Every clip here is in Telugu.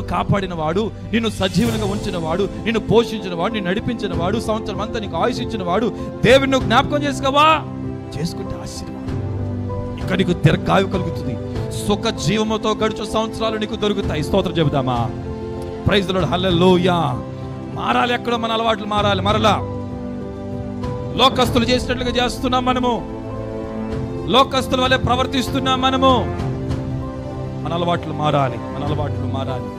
కాపాడిన వాడు నిన్ను సజీవునిగా ఉంచిన వాడు నిన్ను పోషించిన వాడు నిన్ను నడిపించిన వాడు సంవత్సరం అంతా నీకు ఆయుష్ ఇచ్చిన వాడు దేవుని నువ్వు జ్ఞాపకం చేసుకోవా చేసుకుంటే ఆశీర్వాదం ఇక నీకు దీర్ఘాయు కలుగుతుంది సుఖ జీవముతో గడుచు సంవత్సరాలు నీకు దొరుకుతాయి స్తోత్రం చెబుదామా ప్రైజ్ లోడ్ హల్లెలూయా మారాలి ఎక్కడో మన అలవాట్లు మారాలి మరలా లోకస్తులు చేసినట్లుగా చేస్తున్నాం మనము లోకస్తుల వల్లే ప్రవర్తిస్తున్నాం మనము మన అలవాట్లు మారాలి మన అలవాట్లు మారాలి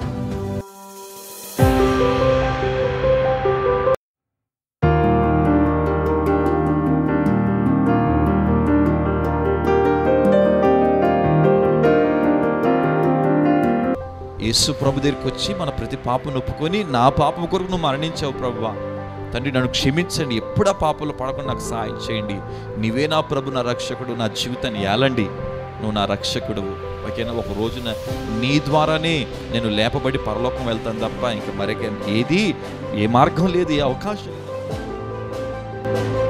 యేసు ప్రభు దగ్గరికి వచ్చి మన ప్రతి పాపను ఒప్పుకొని నా పాపం కొరకు నువ్వు మరణించావు ప్రభువా తండ్రి నన్ను క్షమించండి ఎప్పుడు ఆ పాపంలో పడకుండా నాకు సహాయం చేయండి నీవే నా ప్రభు నా రక్షకుడు నా జీవితాన్ని ఏలండి నువ్వు నా రక్షకుడు ఓకేనా ఒక రోజున నీ ద్వారానే నేను లేపబడి పరలోకం వెళ్తాను తప్ప ఇంకా మరొక ఏది ఏ మార్గం లేదు ఏ అవకాశం లేదు